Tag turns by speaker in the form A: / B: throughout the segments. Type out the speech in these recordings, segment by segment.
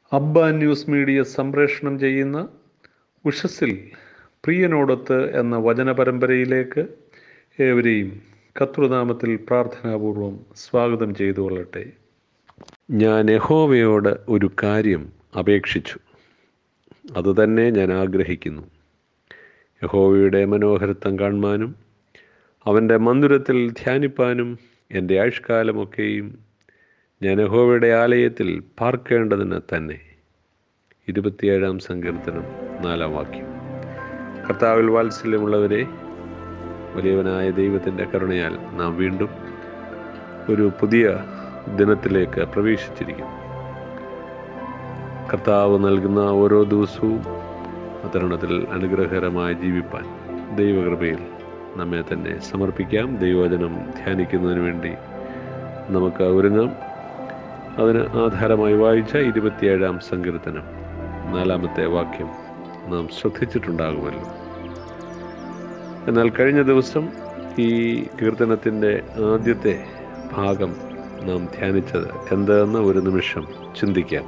A: അബ്ബ news media സംപ്രേഷണം ചെയ്യുന്ന ഉഷസ്സിൽ പ്രിയനോടൊത്ത് എന്ന വചന പരമ്പരയിലേക്ക് ഏവരെയും കർത്തൃനാമത്തിൽ പ്രാർത്ഥനാപൂർവം സ്വാഗതം ചെയ്തു കൊള്ളട്ടെ ഞാൻ യഹോവയോട് ഒരു കാര്യം അപേക്ഷിച്ചു അതുതന്നെ ഞാൻ ആഗ്രഹിക്കുന്നു യഹോവയുടെ മനോഹരത്വം കാണുവാനും അവൻ്റെ മന്ദിരത്തിൽ ധ്യാനിപ്പാനും എൻ്റെ ആയുഷ്കാലമൊക്കെയും ഞാൻ യഹോവയുടെ ആലയത്തിൽ പാർക്കേണ്ടതിന് തന്നെ ഇരുപത്തിയേഴാം സങ്കീർത്തനം നാലാം വാക്യം കർത്താവിൽ വാത്സല്യമുള്ളവരെ വലിയവനായ ദൈവത്തിൻ്റെ കരുണയാൽ നാം വീണ്ടും ഒരു പുതിയ ദിനത്തിലേക്ക് പ്രവേശിച്ചിരിക്കുന്നു കർത്താവ് നൽകുന്ന ഓരോ ദിവസവും അത്തരണത്തിൽ അനുഗ്രഹകരമായി ജീവിപ്പാൻ ദൈവകൃപയിൽ നമ്മെ തന്നെ സമർപ്പിക്കാം ദൈവവചനം ധ്യാനിക്കുന്നതിന് വേണ്ടി നമുക്ക് ഒരുങ്ങാം അതിന് ആധാരമായി വായിച്ച ഇരുപത്തിയേഴാം സങ്കീർത്തനം നാലാമത്തെ വാക്യം നാം ശ്രദ്ധിച്ചിട്ടുണ്ടാകുമല്ലോ എന്നാൽ കഴിഞ്ഞ ദിവസം ഈ കീർത്തനത്തിൻ്റെ ആദ്യത്തെ ഭാഗം നാം ധ്യാനിച്ചത് എന്തെന്ന് ഒരു നിമിഷം ചിന്തിക്കാം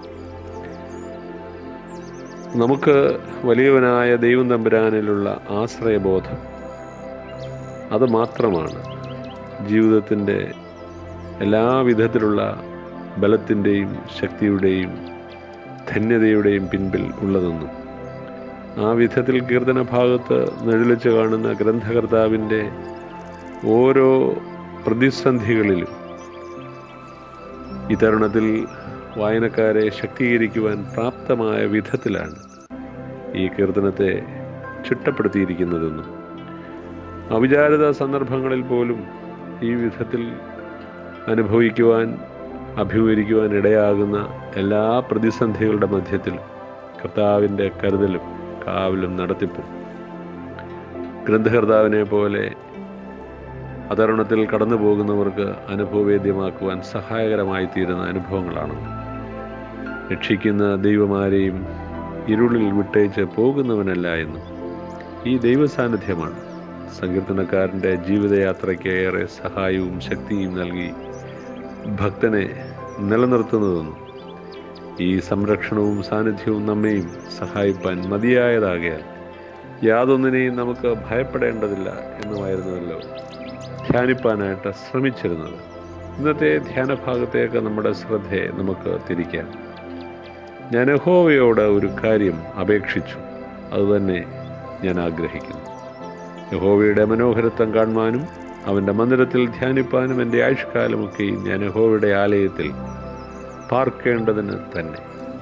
A: നമുക്ക് വലിയവനായ ദൈവം തമ്പുരാനിലുള്ള ആശ്രയബോധം അത് മാത്രമാണ് ജീവിതത്തിൻ്റെ എല്ലാ വിധത്തിലുള്ള ബലത്തിൻ്റെയും ശക്തിയുടെയും ധന്യതയുടെയും പിൻപിൽ ഉള്ളതെന്നും ആ വിധത്തിൽ കീർത്തന ഭാഗത്ത് നെഴിലിച്ച് കാണുന്ന ഗ്രന്ഥകർത്താവിൻ്റെ ഓരോ പ്രതിസന്ധികളിലും ഈ തരുണത്തിൽ വായനക്കാരെ ശക്തീകരിക്കുവാൻ പ്രാപ്തമായ വിധത്തിലാണ് ഈ കീർത്തനത്തെ ചിട്ടപ്പെടുത്തിയിരിക്കുന്നതെന്നും അവിചാരിത സന്ദർഭങ്ങളിൽ പോലും ഈ വിധത്തിൽ അനുഭവിക്കുവാൻ അഭിമുഖീകരിക്കുവാൻ ഇടയാകുന്ന എല്ലാ പ്രതിസന്ധികളുടെ മധ്യത്തിൽ കർത്താവിൻ്റെ കരുതലും കാവലും നടത്തിപ്പും ഗ്രന്ഥകർത്താവിനെ പോലെ അതരുണത്തിൽ കടന്നു പോകുന്നവർക്ക് അനുഭവവേദ്യമാക്കുവാൻ സഹായകരമായി തീരുന്ന അനുഭവങ്ങളാണ് രക്ഷിക്കുന്ന ദൈവമാരെയും ഇരുളിൽ വിട്ടേച്ച് പോകുന്നവനല്ല എന്നും ഈ ദൈവസാന്നിധ്യമാണ് സങ്കീർത്തനക്കാരൻ്റെ ജീവിതയാത്രയ്ക്ക് ഏറെ സഹായവും ശക്തിയും നൽകി ഭക്തനെ നിലനിർത്തുന്നതെന്നും ഈ സംരക്ഷണവും സാന്നിധ്യവും നമ്മെയും സഹായിപ്പാൻ മതിയായതാകയാൽ യാതൊന്നിനെയും നമുക്ക് ഭയപ്പെടേണ്ടതില്ല എന്നുമായിരുന്നുവല്ലോ ധ്യാനിപ്പാനായിട്ട് ശ്രമിച്ചിരുന്നത് ഇന്നത്തെ ധ്യാനഭാഗത്തേക്ക് നമ്മുടെ ശ്രദ്ധയെ നമുക്ക് തിരിക്കാം ഞാൻ യഹോവയോട് ഒരു കാര്യം അപേക്ഷിച്ചു അതുതന്നെ ഞാൻ ആഗ്രഹിക്കുന്നു യഹോവയുടെ മനോഹരത്വം കാണുവാനും അവൻ്റെ മന്ദിരത്തിൽ ധ്യാനിപ്പാനും എൻ്റെ ആയുഷ്കാലമൊക്കെയും ഞാൻ യഹോവയുടെ ആലയത്തിൽ പാർക്കേണ്ടതിന് തന്നെ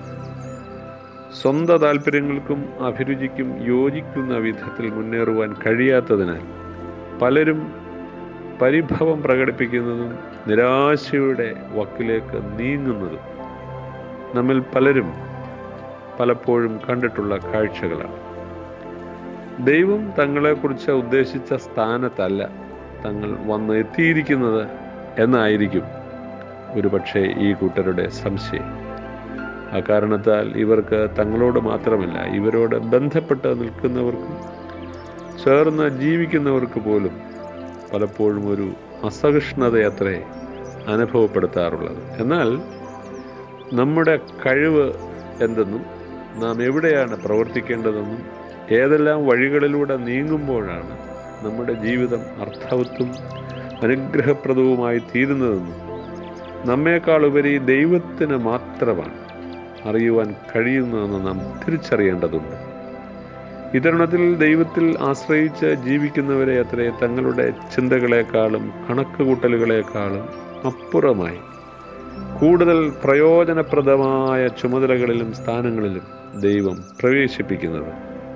A: സ്വന്തം താല്പര്യങ്ങൾക്കും അഭിരുചിക്കും യോജിക്കുന്ന വിധത്തിൽ മുന്നേറുവാൻ കഴിയാത്തതിനാൽ പലരും പരിഭവം പ്രകടിപ്പിക്കുന്നതും നിരാശയുടെ വക്കിലേക്ക് നീങ്ങുന്നതും നമ്മിൽ പലരും പലപ്പോഴും കണ്ടിട്ടുള്ള കാഴ്ചകളാണ് ദൈവം തങ്ങളെക്കുറിച്ച് ഉദ്ദേശിച്ച സ്ഥാനത്തല്ല തങ്ങൾ വന്ന് എത്തിയിരിക്കുന്നത് എന്നായിരിക്കും ഒരുപക്ഷെ ഈ കൂട്ടരുടെ സംശയം ആ കാരണത്താൽ ഇവർക്ക് തങ്ങളോട് മാത്രമല്ല ഇവരോട് ബന്ധപ്പെട്ട് നിൽക്കുന്നവർക്കും ചേർന്ന് ജീവിക്കുന്നവർക്ക് പോലും പലപ്പോഴും ഒരു അസഹിഷ്ണുതയത്രേ അനുഭവപ്പെടുത്താറുള്ളത് എന്നാൽ നമ്മുടെ കഴിവ് എന്തെന്നും നാം എവിടെയാണ് പ്രവർത്തിക്കേണ്ടതെന്നും ഏതെല്ലാം വഴികളിലൂടെ നീങ്ങുമ്പോഴാണ് നമ്മുടെ ജീവിതം അർത്ഥവത്തും അനുഗ്രഹപ്രദവുമായി തീരുന്നതെന്നും നമ്മേക്കാൾ ഉപരി ദൈവത്തിന് മാത്രമാണ് അറിയുവാൻ കഴിയുന്നതെന്ന് നാം തിരിച്ചറിയേണ്ടതുണ്ട് ഇതരണത്തിൽ ദൈവത്തിൽ ആശ്രയിച്ച് ജീവിക്കുന്നവരെ അത്രേ തങ്ങളുടെ ചിന്തകളെക്കാളും കണക്കുകൂട്ടലുകളെക്കാളും അപ്പുറമായി കൂടുതൽ പ്രയോജനപ്രദമായ ചുമതലകളിലും സ്ഥാനങ്ങളിലും ദൈവം പ്രവേശിപ്പിക്കുന്നത്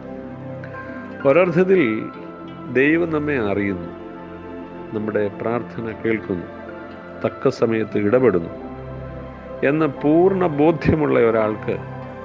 A: ഒരർത്ഥത്തിൽ ദൈവം നമ്മെ അറിയുന്നു നമ്മുടെ പ്രാർത്ഥന കേൾക്കുന്നു തക്ക സമയത്ത് ഇടപെടുന്നു എന്ന പൂർണ്ണ ബോധ്യമുള്ള ഒരാൾക്ക്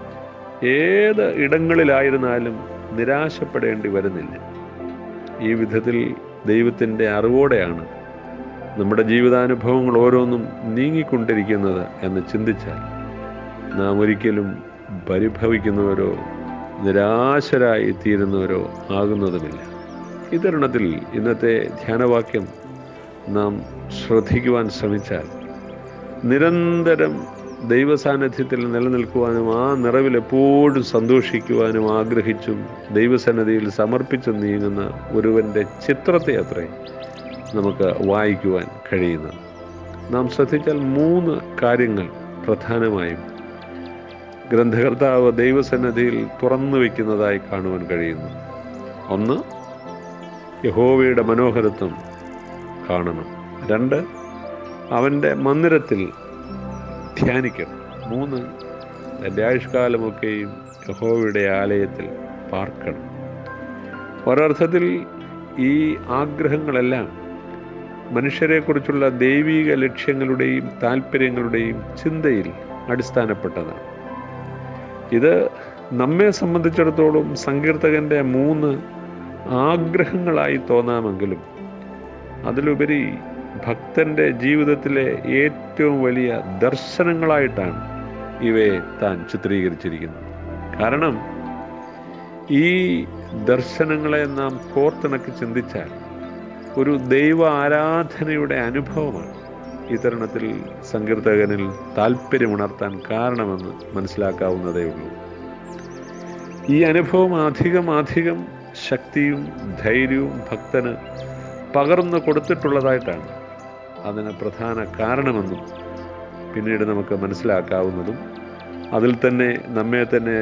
A: ഏത് ഇടങ്ങളിലായിരുന്നാലും നിരാശപ്പെടേണ്ടി വരുന്നില്ല ഈ വിധത്തിൽ ദൈവത്തിൻ്റെ അറിവോടെയാണ് നമ്മുടെ ജീവിതാനുഭവങ്ങൾ ഓരോന്നും നീങ്ങിക്കൊണ്ടിരിക്കുന്നത് എന്ന് ചിന്തിച്ചാൽ നാം ഒരിക്കലും പരിഭവിക്കുന്നവരോ നിരാശരായി തീരുന്നവരോ ആകുന്നതുമില്ല ഈ തരുണത്തിൽ ഇന്നത്തെ ധ്യാനവാക്യം നാം ശ്രദ്ധിക്കുവാൻ ശ്രമിച്ചാൽ നിരന്തരം ദൈവസാന്നിധ്യത്തിൽ നിലനിൽക്കുവാനും ആ നിറവിൽ എപ്പോഴും സന്തോഷിക്കുവാനും ആഗ്രഹിച്ചും ദൈവസന്നിധിയിൽ സമർപ്പിച്ചും നീങ്ങുന്ന ഒരുവൻ്റെ ചിത്രത്തെ അത്രേ നമുക്ക് വായിക്കുവാൻ കഴിയുന്നത് നാം ശ്രദ്ധിച്ചാൽ മൂന്ന് കാര്യങ്ങൾ പ്രധാനമായും ഗ്രന്ഥകർത്താവ് ദൈവസന്നിധിയിൽ തുറന്നു വയ്ക്കുന്നതായി കാണുവാൻ കഴിയുന്നു ഒന്ന് യഹോവയുടെ മനോഹരത്വം കാണണം രണ്ട് അവൻ്റെ മന്ദിരത്തിൽ ധ്യാനിക്കണം മൂന്ന് എൻ്റെ ആയുഷ്കാലമൊക്കെയും യഹോവയുടെ ആലയത്തിൽ പാർക്കണം ഒരർത്ഥത്തിൽ ഈ ആഗ്രഹങ്ങളെല്ലാം മനുഷ്യരെക്കുറിച്ചുള്ള ദൈവിക ലക്ഷ്യങ്ങളുടെയും താല്പര്യങ്ങളുടെയും ചിന്തയിൽ അടിസ്ഥാനപ്പെട്ടതാണ് ഇത് നമ്മെ സംബന്ധിച്ചിടത്തോളം സങ്കീർത്തകൻ്റെ മൂന്ന് ആഗ്രഹങ്ങളായി തോന്നാമെങ്കിലും അതിലുപരി ഭക്തന്റെ ജീവിതത്തിലെ ഏറ്റവും വലിയ ദർശനങ്ങളായിട്ടാണ് ഇവയെ താൻ ചിത്രീകരിച്ചിരിക്കുന്നത് കാരണം ഈ ദർശനങ്ങളെ നാം കോർത്തിണക്കി ചിന്തിച്ചാൽ ഒരു ദൈവ ആരാധനയുടെ അനുഭവമാണ് ഈ തരുണത്തിൽ സങ്കീർത്തകനിൽ താല്പര്യമുണർത്താൻ കാരണമെന്ന് മനസ്സിലാക്കാവുന്നതേ ഉള്ളൂ ഈ അനുഭവം അധികം അധികം ശക്തിയും ധൈര്യവും ഭക്തന് പകർന്നു കൊടുത്തിട്ടുള്ളതായിട്ടാണ് അതിന് പ്രധാന കാരണമെന്നും പിന്നീട് നമുക്ക് മനസ്സിലാക്കാവുന്നതും അതിൽ തന്നെ നമ്മെ തന്നെ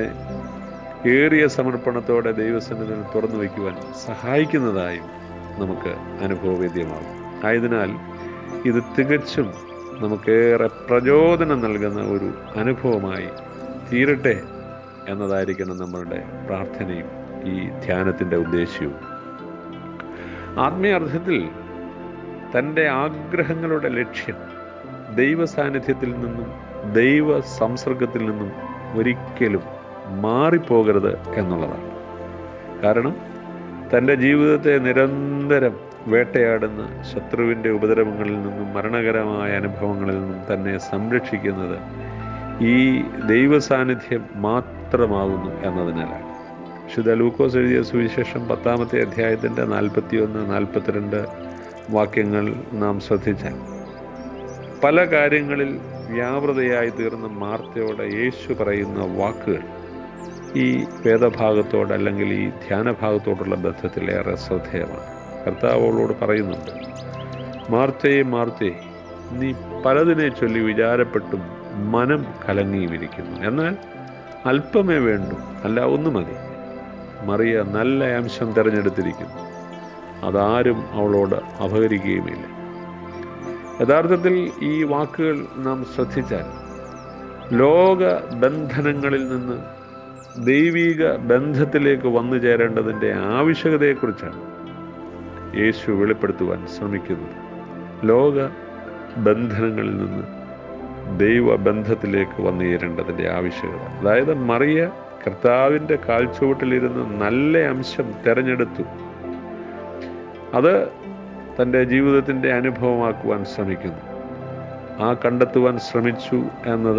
A: ഏറിയ സമർപ്പണത്തോടെ ദൈവസന്നിധിയിൽ തുറന്നു വയ്ക്കുവാൻ സഹായിക്കുന്നതായും നമുക്ക് അനുഭവവേദ്യമാകും ആയതിനാൽ ഇത് തികച്ചും നമുക്കേറെ പ്രചോദനം നൽകുന്ന ഒരു അനുഭവമായി തീരട്ടെ എന്നതായിരിക്കണം നമ്മളുടെ പ്രാർത്ഥനയും ഈ ധ്യാനത്തിൻ്റെ ഉദ്ദേശ്യവും ആത്മീയാർത്ഥത്തിൽ തൻ്റെ ആഗ്രഹങ്ങളുടെ ലക്ഷ്യം ദൈവ സാന്നിധ്യത്തിൽ നിന്നും ദൈവ സംസർഗത്തിൽ നിന്നും ഒരിക്കലും മാറിപ്പോകരുത് എന്നുള്ളതാണ് കാരണം തൻ്റെ ജീവിതത്തെ നിരന്തരം വേട്ടയാടുന്ന ശത്രുവിൻ്റെ ഉപദ്രവങ്ങളിൽ നിന്നും മരണകരമായ അനുഭവങ്ങളിൽ നിന്നും തന്നെ സംരക്ഷിക്കുന്നത് ഈ ദൈവ സാന്നിധ്യം മാത്രമാകുന്നു എന്നതിനാലാണ് വിശുദ്ധ ലൂക്കോസ് എഴുതിയ സുവിശേഷം പത്താമത്തെ അധ്യായത്തിൻ്റെ നാൽപ്പത്തിയൊന്ന് നാൽപ്പത്തിരണ്ട് വാക്യങ്ങൾ നാം ശ്രദ്ധിച്ചാൽ പല കാര്യങ്ങളിൽ വ്യാപൃതയായി തീർന്ന മാർത്തയോടെ യേശു പറയുന്ന വാക്കുകൾ ഈ വേദഭാഗത്തോട് അല്ലെങ്കിൽ ഈ ധ്യാനഭാഗത്തോടുള്ള ബന്ധത്തിൽ ഏറെ ശ്രദ്ധേയമാണ് കർത്താവോളോട് പറയുന്നുണ്ട് മാർത്തയെ മാർത്തയെ നീ പലതിനെ ചൊല്ലി വിചാരപ്പെട്ടും മനം കലങ്ങിയുമിരിക്കുന്നു എന്നാൽ അല്പമേ വേണ്ടു അല്ല ഒന്ന് മതി മറിയ നല്ല അംശം തിരഞ്ഞെടുത്തിരിക്കുന്നു അതാരും അവളോട് അപഹരിക്കുകയുമില്ല യഥാർത്ഥത്തിൽ ഈ വാക്കുകൾ നാം ശ്രദ്ധിച്ചാൽ ലോക ബന്ധനങ്ങളിൽ നിന്ന് ദൈവിക ബന്ധത്തിലേക്ക് വന്നു ചേരേണ്ടതിൻ്റെ ആവശ്യകതയെക്കുറിച്ചാണ് യേശു വെളിപ്പെടുത്തുവാൻ ശ്രമിക്കുന്നത് ലോക ബന്ധനങ്ങളിൽ നിന്ന് ദൈവ ബന്ധത്തിലേക്ക് വന്നു ചേരേണ്ടതിൻ്റെ ആവശ്യകത അതായത് മറിയ കർത്താവിൻ്റെ കാൽച്ചുവട്ടിലിരുന്ന് നല്ല അംശം തെരഞ്ഞെടുത്തു അത് തൻ്റെ ജീവിതത്തിൻ്റെ അനുഭവമാക്കുവാൻ ശ്രമിക്കുന്നു ആ കണ്ടെത്തുവാൻ ശ്രമിച്ചു എന്നത്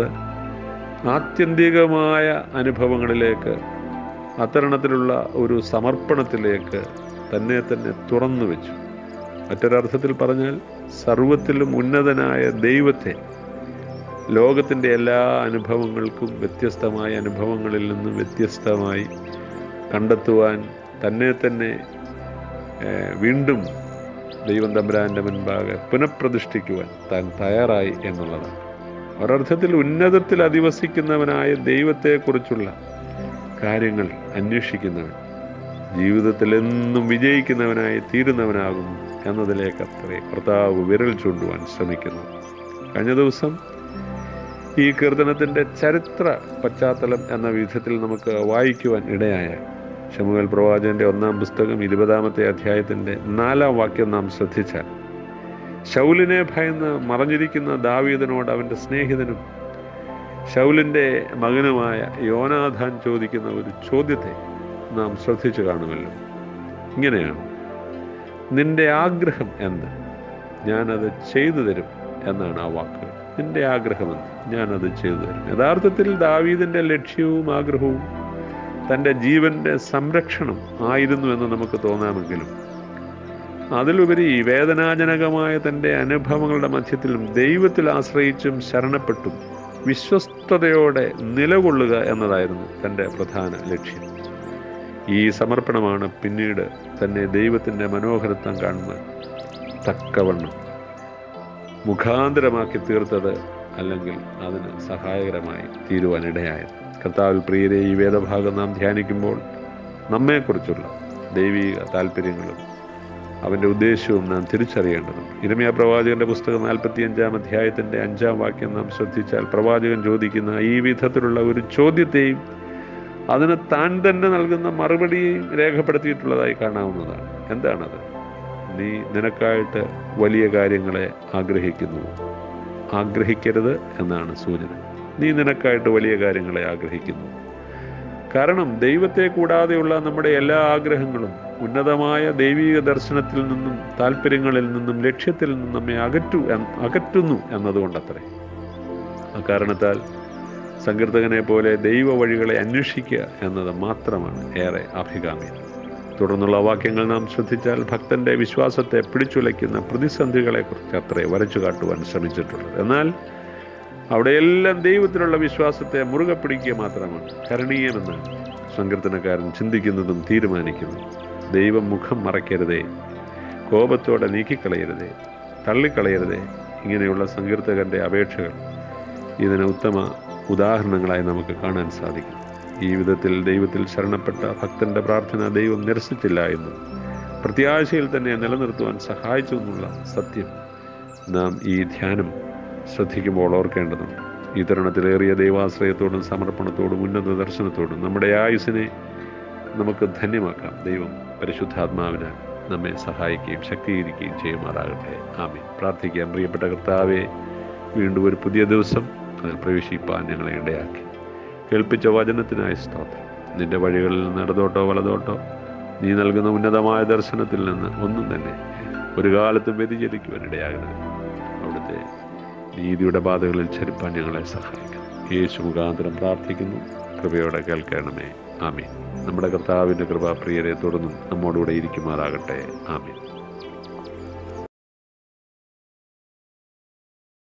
A: ആത്യന്തികമായ അനുഭവങ്ങളിലേക്ക് അത്തരണത്തിലുള്ള ഒരു സമർപ്പണത്തിലേക്ക് തന്നെ തന്നെ തുറന്നു വെച്ചു മറ്റൊരർത്ഥത്തിൽ പറഞ്ഞാൽ സർവത്തിലും ഉന്നതനായ ദൈവത്തെ ലോകത്തിൻ്റെ എല്ലാ അനുഭവങ്ങൾക്കും വ്യത്യസ്തമായ അനുഭവങ്ങളിൽ നിന്നും വ്യത്യസ്തമായി കണ്ടെത്തുവാൻ തന്നെ തന്നെ വീണ്ടും ദൈവം തമ്പുരാൻ്റെ മുൻപാകെ പുനഃപ്രതിഷ്ഠിക്കുവാൻ താൻ തയ്യാറായി എന്നുള്ളതാണ് ഒരർത്ഥത്തിൽ ഉന്നതത്തിൽ അധിവസിക്കുന്നവനായ ദൈവത്തെക്കുറിച്ചുള്ള കാര്യങ്ങൾ അന്വേഷിക്കുന്നവൻ ജീവിതത്തിൽ എന്നും വിജയിക്കുന്നവനായി തീരുന്നവനാകുന്നു എന്നതിലേക്ക് അത്രേ കർത്താവ് വിരൽ ചൂണ്ടുവാൻ ശ്രമിക്കുന്നു കഴിഞ്ഞ ദിവസം ഈ കീർത്തനത്തിൻ്റെ ചരിത്ര പശ്ചാത്തലം എന്ന വിധത്തിൽ നമുക്ക് വായിക്കുവാൻ ഇടയായ ഷമുവേൽ പ്രവാചകന്റെ ഒന്നാം പുസ്തകം ഇരുപതാമത്തെ അധ്യായത്തിൻ്റെ നാലാം വാക്യം നാം ശ്രദ്ധിച്ചാൽ ശൗലിനെ ഭയന്ന് മറഞ്ഞിരിക്കുന്ന ദാവീദനോട് അവൻ്റെ സ്നേഹിതനും ശൗലിൻ്റെ മകനുമായ യോനാഥാൻ ചോദിക്കുന്ന ഒരു ചോദ്യത്തെ നാം ശ്രദ്ധിച്ചു കാണുമല്ലോ ഇങ്ങനെയാണ് നിന്റെ ആഗ്രഹം എന്ത് ഞാനത് ചെയ്തു തരും എന്നാണ് ആ വാക്കുകൾ നിന്റെ ആഗ്രഹം എന്ത് ഞാനത് ചെയ്തു തരും യഥാർത്ഥത്തിൽ ദാവീദിൻ്റെ ലക്ഷ്യവും ആഗ്രഹവും തൻ്റെ ജീവൻ്റെ സംരക്ഷണം ആയിരുന്നു എന്ന് നമുക്ക് തോന്നാമെങ്കിലും അതിലുപരി വേദനാജനകമായ തൻ്റെ അനുഭവങ്ങളുടെ മധ്യത്തിലും ദൈവത്തിൽ ആശ്രയിച്ചും ശരണപ്പെട്ടും വിശ്വസ്തയോടെ നിലകൊള്ളുക എന്നതായിരുന്നു തൻ്റെ പ്രധാന ലക്ഷ്യം ഈ സമർപ്പണമാണ് പിന്നീട് തന്നെ ദൈവത്തിൻ്റെ മനോഹരത്വം കാണുവാൻ തക്കവണ്ണം മുഖാന്തരമാക്കി തീർത്തത് അല്ലെങ്കിൽ അതിന് സഹായകരമായി തീരുവാനിടയായത് കർത്താവിൽ പ്രിയരെ ഈ വേദഭാഗം നാം ധ്യാനിക്കുമ്പോൾ നമ്മെക്കുറിച്ചുള്ള ദൈവിക താല്പര്യങ്ങളും അവൻ്റെ ഉദ്ദേശവും നാം തിരിച്ചറിയേണ്ടതുണ്ട് ഇരമിയ പ്രവാചകന്റെ പുസ്തകം നാൽപ്പത്തിയഞ്ചാം അധ്യായത്തിൻ്റെ അഞ്ചാം വാക്യം നാം ശ്രദ്ധിച്ചാൽ പ്രവാചകൻ ചോദിക്കുന്ന ഈ വിധത്തിലുള്ള ഒരു ചോദ്യത്തെയും അതിന് താൻ തന്നെ നൽകുന്ന മറുപടിയെയും രേഖപ്പെടുത്തിയിട്ടുള്ളതായി കാണാവുന്നതാണ് എന്താണത് നീ നിനക്കായിട്ട് വലിയ കാര്യങ്ങളെ ആഗ്രഹിക്കുന്നു ആഗ്രഹിക്കരുത് എന്നാണ് സൂചന നീ നിനക്കായിട്ട് വലിയ കാര്യങ്ങളെ ആഗ്രഹിക്കുന്നു കാരണം ദൈവത്തെ കൂടാതെയുള്ള നമ്മുടെ എല്ലാ ആഗ്രഹങ്ങളും ഉന്നതമായ ദൈവിക ദർശനത്തിൽ നിന്നും താല്പര്യങ്ങളിൽ നിന്നും ലക്ഷ്യത്തിൽ നിന്നും നമ്മെ അകറ്റു അകറ്റുന്നു എന്നതുകൊണ്ടത്രേ അക്കാരണത്താൽ സങ്കീർത്തകനെ പോലെ ദൈവ വഴികളെ അന്വേഷിക്കുക എന്നത് മാത്രമാണ് ഏറെ അഭികാമ്യം തുടർന്നുള്ള വാക്യങ്ങൾ നാം ശ്രദ്ധിച്ചാൽ ഭക്തന്റെ വിശ്വാസത്തെ പിടിച്ചുലയ്ക്കുന്ന പ്രതിസന്ധികളെക്കുറിച്ച് അത്രേ വരച്ചു കാട്ടുവാൻ ശ്രമിച്ചിട്ടുള്ളത് എന്നാൽ അവിടെയെല്ലാം ദൈവത്തിലുള്ള വിശ്വാസത്തെ മുറുകെ പിടിക്കുക മാത്രമാണ് കരണീയമെന്നാണ് സങ്കീർത്തനക്കാരൻ ചിന്തിക്കുന്നതും തീരുമാനിക്കുന്നതും ദൈവം മുഖം മറയ്ക്കരുതേ കോപത്തോടെ നീക്കിക്കളയരുതേ തള്ളിക്കളയരുതേ ഇങ്ങനെയുള്ള സങ്കീർത്തകന്റെ അപേക്ഷകൾ ഇതിന് ഉത്തമ ഉദാഹരണങ്ങളായി നമുക്ക് കാണാൻ സാധിക്കും ഈ വിധത്തിൽ ദൈവത്തിൽ ശരണപ്പെട്ട ഭക്തന്റെ പ്രാർത്ഥന ദൈവം നിരസിച്ചില്ല എന്നും പ്രത്യാശയിൽ തന്നെ നിലനിർത്തുവാൻ സഹായിച്ചു എന്നുള്ള സത്യം നാം ഈ ധ്യാനം ശ്രദ്ധിക്കുമ്പോൾ ഓർക്കേണ്ടതുണ്ട് ഈ തരുണത്തിലേറിയ ദൈവാശ്രയത്തോടും സമർപ്പണത്തോടും ഉന്നത ദർശനത്തോടും നമ്മുടെ ആയുസിനെ നമുക്ക് ധന്യമാക്കാം ദൈവം പരിശുദ്ധാത്മാവിനാൽ നമ്മെ സഹായിക്കുകയും ശക്തീകരിക്കുകയും ചെയ്യുമാറാകട്ടെ ആമേ പ്രാർത്ഥിക്കാം പ്രിയപ്പെട്ട കർത്താവെ വീണ്ടും ഒരു പുതിയ ദിവസം അതിൽ പ്രവേശിപ്പാൻ ഞങ്ങളെ ഇടയാക്കി കേൾപ്പിച്ച വചനത്തിനായി സ്തോത്രം നിന്റെ വഴികളിൽ നടന്നോട്ടോ വലതോട്ടോ നീ നൽകുന്ന ഉന്നതമായ ദർശനത്തിൽ നിന്ന് ഒന്നും തന്നെ ഒരു കാലത്തും വ്യതിചരിക്കുവാൻ ഇടയാകരുത് അവിടുത്തെ നീതിയുടെ പാതകളിൽ ചരിപ്പാൻ ഞങ്ങളെ സഹായിക്കണം യേശു മുഖാന്തരം പ്രാർത്ഥിക്കുന്നു കൃപയോടെ കേൾക്കണമേ ആമീൻ നമ്മുടെ കർത്താവിൻ്റെ കൃപ പ്രിയരെ തുടർന്നും നമ്മോടുകൂടെ ഇരിക്കുമാറാകട്ടെ ആമീൻ